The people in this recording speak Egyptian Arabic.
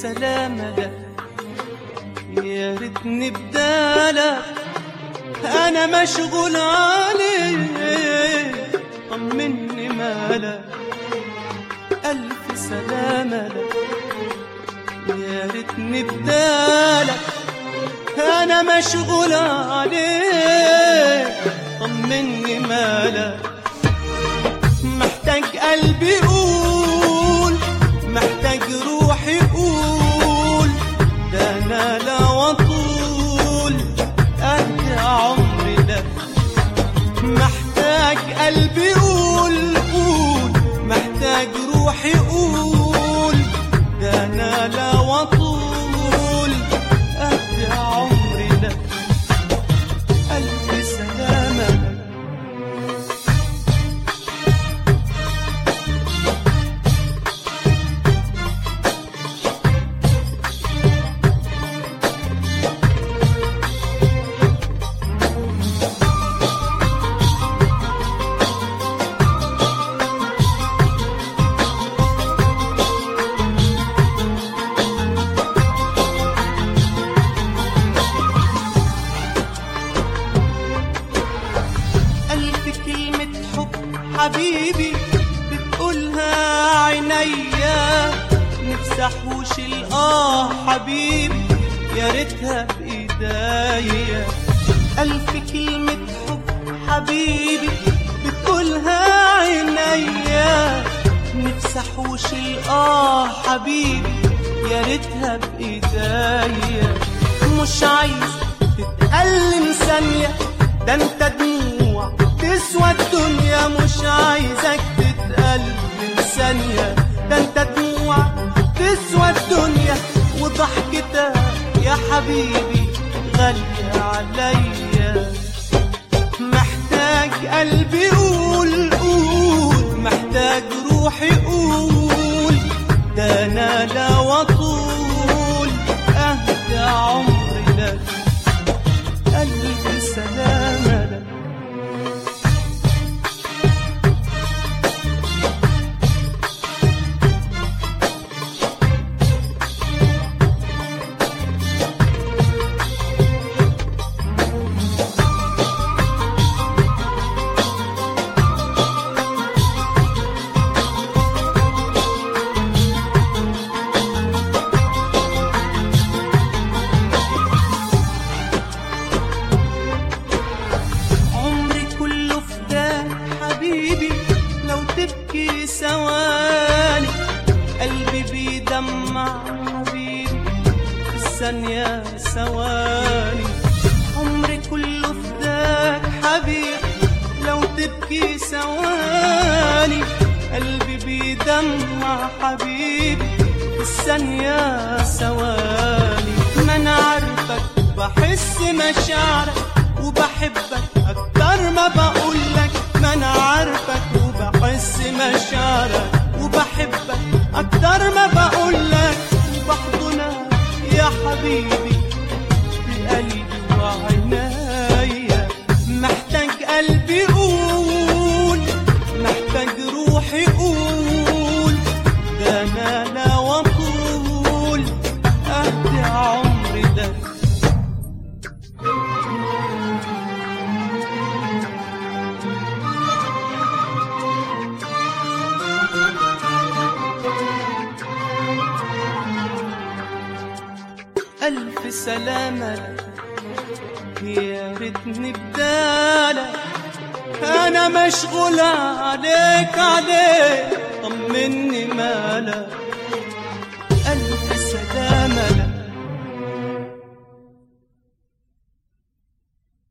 سلامة لك يا ريتني بدالك أنا مشغول عليك طمني مالك ألف سلامة لك يا ريتني بدالك أنا مشغول عليك طمني مالك محتاج قلبي يقول محتاج روحي يقول ده أنا لا وطول قد عمري ده محتاج قلبي يقول قول محتاج روحي يقول ده أنا لا وطول قد عمري ده ألف سلامة ألف كلمة حب حبيبي بتقولها عينيا نفسي احوش الآه حبيبي يا ريتها بإيديا ألف كلمة حب حبيبي بتقولها عينيا نفسي احوش الآه حبيبي يا ريتها بإيديا مش عايز تتألم ثانية ده انت دموع تسوى الدنيا مش عايزك تتألم ثانية ده انت دموع تسوى الدنيا وضحكتك يا حبيبي غالية عليا محتاج قلبي يقول قول محتاج روحي يقول ده انا لا وطول اهدى عمري لك ألف سلامة لك عمري كله فداك حبيبي لو تبكي ثواني قلبي بيدمع حبيبي في الثانية ثواني عمري كله فداك حبيبي لو تبكي ثواني قلبي بيدمع حبيبي في الثانية ثواني ما انا عارفك بحس مشاعرك وبحبك اكتر ما بقولك ما انا عارفك وبحس مشاعرك وبحبك اكتر ما بقولك وبحضنك يا حبيبي بقلبي وعنايا محتاج قلبي يقول محتاج روحي يقول ده انا لا وطول اهدي عمري ده ألف سلامة لك يا ريتني بدالك أنا مشغول عليك عليك طمني مالك ألف سلامة لك